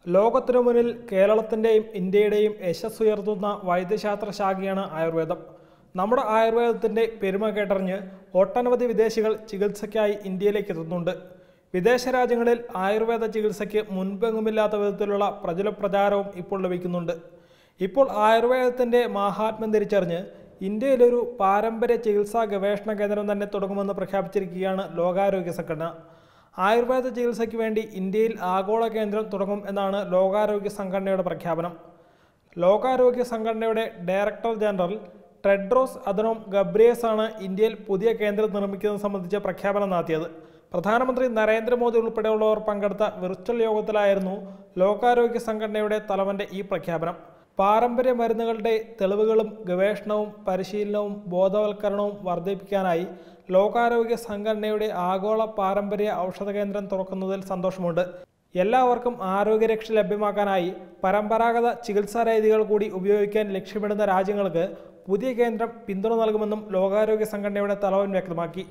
ലോകത്തിനു മുന്നിൽ കേരളത്തിൻ്റെയും ഇന്ത്യയുടെയും യശസ്സുയർത്തുന്ന വൈദ്യശാസ്ത്ര ശാഖയാണ് ആയുർവേദം നമ്മുടെ ആയുർവേദത്തിൻ്റെ പെരുമ കേട്ടറിഞ്ഞ് ഒട്ടനവധി വിദേശികൾ ചികിത്സയ്ക്കായി ഇന്ത്യയിലേക്ക് എത്തുന്നുണ്ട് വിദേശ രാജ്യങ്ങളിൽ ആയുർവേദ ചികിത്സയ്ക്ക് മുൻപെങ്ങുമില്ലാത്ത വിധത്തിലുള്ള പ്രചല പ്രചാരവും ഇപ്പോൾ ലഭിക്കുന്നുണ്ട് ഇപ്പോൾ ആയുർവേദത്തിൻ്റെ മാഹാത്മ്യം തിരിച്ചറിഞ്ഞ് ഇന്ത്യയിലൊരു പാരമ്പര്യ ചികിത്സാ ഗവേഷണ കേന്ദ്രം തന്നെ തുടങ്ങുമെന്ന് പ്രഖ്യാപിച്ചിരിക്കുകയാണ് ലോകാരോഗ്യ സംഘടന ആയുർവേദ ചികിത്സയ്ക്ക് വേണ്ടി ഇന്ത്യയിൽ ആഗോള കേന്ദ്രം തുടങ്ങും എന്നാണ് ലോകാരോഗ്യ സംഘടനയുടെ പ്രഖ്യാപനം ലോകാരോഗ്യ സംഘടനയുടെ director general Tedros Adhanom Ghebreyesus ആണ് ഇന്ത്യയിൽ പുതിയ കേന്ദ്രം നിർമ്മിക്കുന്നത് സംബന്ധിച്ച പ്രഖ്യാപനം നടത്തിയത് പ്രധാനമന്ത്രി നരേന്ദ്രമോദി ഉൾപ്പെടെയുള്ളവർ പങ്കെടുത്ത വിർച്വൽ യോഗത്തിലായിരുന്നു ലോകാരോഗ്യ സംഘടനയുടെ തലവന്റെ ഈ പ്രഖ്യാപനം പാരമ്പര്യ മരുന്നുകളുടെ തെളിവുകളും ഗവേഷണവും പരിശീലനവും ബോധവൽക്കരണവും വർദ്ധിപ്പിക്കാനായി ലോകാരോഗ്യ സംഘടനയുടെ ആഗോള പാരമ്പര്യ ഔഷധ കേന്ദ്രം തുറക്കുന്നതിൽ സന്തോഷമുണ്ട് എല്ലാവർക്കും ആരോഗ്യരക്ഷ ലഭ്യമാക്കാനായി പരമ്പരാഗത ചികിത്സാ രീതികൾ കൂടി ഉപയോഗിക്കാൻ ലക്ഷ്യമിടുന്ന രാജ്യങ്ങൾക്ക് പുതിയ കേന്ദ്രം പിന്തുണ നൽകുമെന്നും ലോകാരോഗ്യ സംഘടനയുടെ തലവൻ വ്യക്തമാക്കി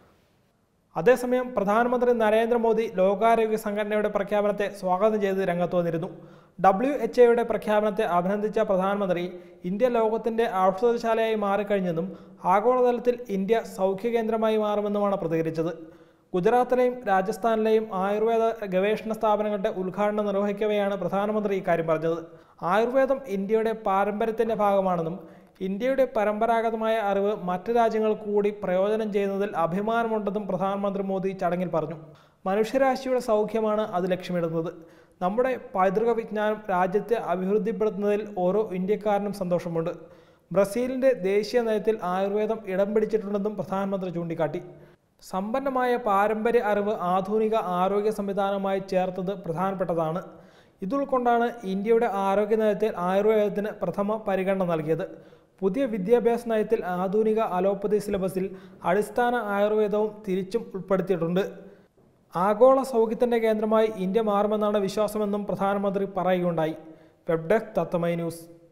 അതേസമയം പ്രധാനമന്ത്രി നരേന്ദ്രമോദി ലോകാരോഗ്യ സംഘടനയുടെ പ്രഖ്യാപനത്തെ സ്വാഗതം ചെയ്ത് രംഗത്ത് വന്നിരുന്നു ഡബ്ല്യു എച്ച് എയുടെ പ്രഖ്യാപനത്തെ അഭിനന്ദിച്ച പ്രധാനമന്ത്രി ഇന്ത്യ ലോകത്തിന്റെ ഔഷധശാലയായി മാറിക്കഴിഞ്ഞെന്നും ആഗോളതലത്തിൽ ഇന്ത്യ സൗഖ്യകേന്ദ്രമായി മാറുമെന്നുമാണ് പ്രതികരിച്ചത് ഗുജറാത്തിലെയും രാജസ്ഥാനിലെയും ആയുർവേദ ഗവേഷണ സ്ഥാപനങ്ങളുടെ ഉദ്ഘാടനം നിർവഹിക്കവെയാണ് പ്രധാനമന്ത്രി ഇക്കാര്യം പറഞ്ഞത് ആയുർവേദം ഇന്ത്യയുടെ പാരമ്പര്യത്തിന്റെ ഭാഗമാണെന്നും ഇന്ത്യയുടെ പരമ്പരാഗതമായ അറിവ് മറ്റ് രാജ്യങ്ങൾ കൂടി പ്രയോജനം ചെയ്യുന്നതിൽ അഭിമാനമുണ്ടെന്നും പ്രധാനമന്ത്രി മോദി ചടങ്ങിൽ പറഞ്ഞു മനുഷ്യരാശിയുടെ സൗഖ്യമാണ് അത് ലക്ഷ്യമിടുന്നത് നമ്മുടെ പൈതൃക വിജ്ഞാനം രാജ്യത്തെ അഭിവൃദ്ധിപ്പെടുത്തുന്നതിൽ ഓരോ ഇന്ത്യക്കാരനും സന്തോഷമുണ്ട് ബ്രസീലിന്റെ ദേശീയ നയത്തിൽ ആയുർവേദം ഇടം പിടിച്ചിട്ടുണ്ടെന്നും പ്രധാനമന്ത്രി ചൂണ്ടിക്കാട്ടി സമ്പന്നമായ പാരമ്പര്യ അറിവ് ആധുനിക ആരോഗ്യ സംവിധാനവുമായി ചേർത്തത് പ്രധാനപ്പെട്ടതാണ് ഇതുൾക്കൊണ്ടാണ് ഇന്ത്യയുടെ ആരോഗ്യ നയത്തിൽ ആയുർവേദത്തിന് പ്രഥമ പരിഗണന നൽകിയത് പുതിയ വിദ്യാഭ്യാസ നയത്തിൽ ആധുനിക അലോപ്പതി സിലബസിൽ അടിസ്ഥാന ആയുർവേദവും തിരിച്ചും ഉൾപ്പെടുത്തിയിട്ടുണ്ട് ആഗോള സൗഖ്യത്തിൻ്റെ കേന്ദ്രമായി ഇന്ത്യ മാറുമെന്നാണ് വിശ്വാസമെന്നും പ്രധാനമന്ത്രി പറയുകയുണ്ടായി വെബ് ഡെസ്ക് തത്തമൈ ന്യൂസ്